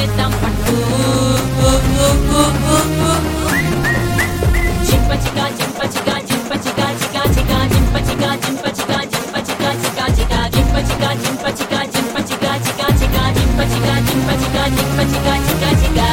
పట్టేద్దాం పట్టు చింపచికా చింపచికా చింపచికా చికా చికా చింపచికా చింపచికా చింపచికా చికా చికా చింపచికా చింపచికా చింపచికా చికా చికా చింపచికా చింపచికా చింపచికా చికా చికా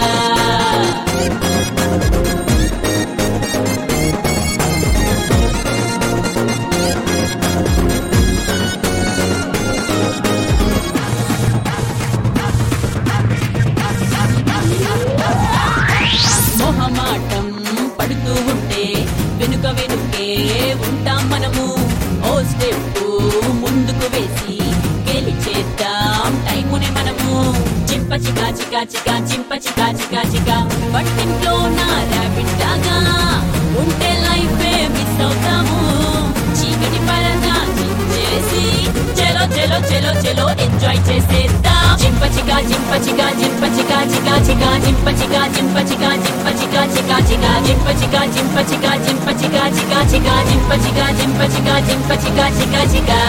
మొహమాటం పడుతూ ఉంటే వెనుక వెనుకే ఉంటాం మనము ఓ స్టెప్ ముందుకు వేసి గెలిచేద్దాం టైముని మనము చింప చికా చికా చికా చింప చికా చికా చికా పట్టింట్లో నా ర్యాబిట్ లాగా ఉంటే లైఫ్ మిస్ అవుతాము చీకటి పరదా చేసి చెలో చెలో చెలో చెలో ఎంజాయ్ చేసేద్దాం చింప చికా చింప చికా చింప చికా చికా చికా చింప చికా చింప చికా చింప చికా చికా చికా చింప చికా చింప చికా చింప చికా చికా చికా చింప చికా చింప చికా చింప చికా చికా చికా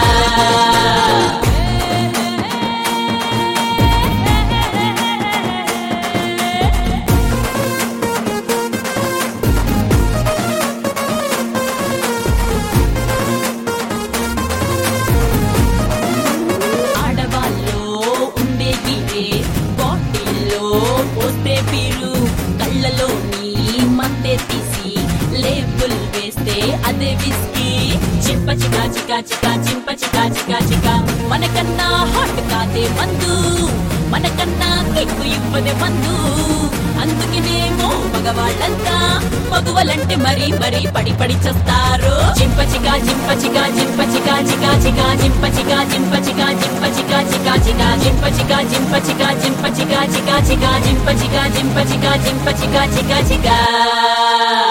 ఆడవాళ్ళు ఉండే గీరే బాటిల్లో పోస్తే పీరు కళ్ళలోని మందే తీసి లేబుల్ వేస్తే అదే విస్కీ చింప చికా చికా చికా చింప చికా చికా చికా మనకన్నా హాట్ కాదే మందు మనకన్నా కిక్కు ఇవ్వదే మందు అందుకనేమో మగవాళ్ళంతా మగువలంటే మరీ మరీ పడి పడి చేస్తారు చింప చికా చింప చికా చింప చికా చికా చికా చింప చికా చింప చికా చింప చికా చికా చికా చింప చికా చింప చికా చింప చికా చికా చికా చింప చికా చింప చికా చింప చికా చికా చికా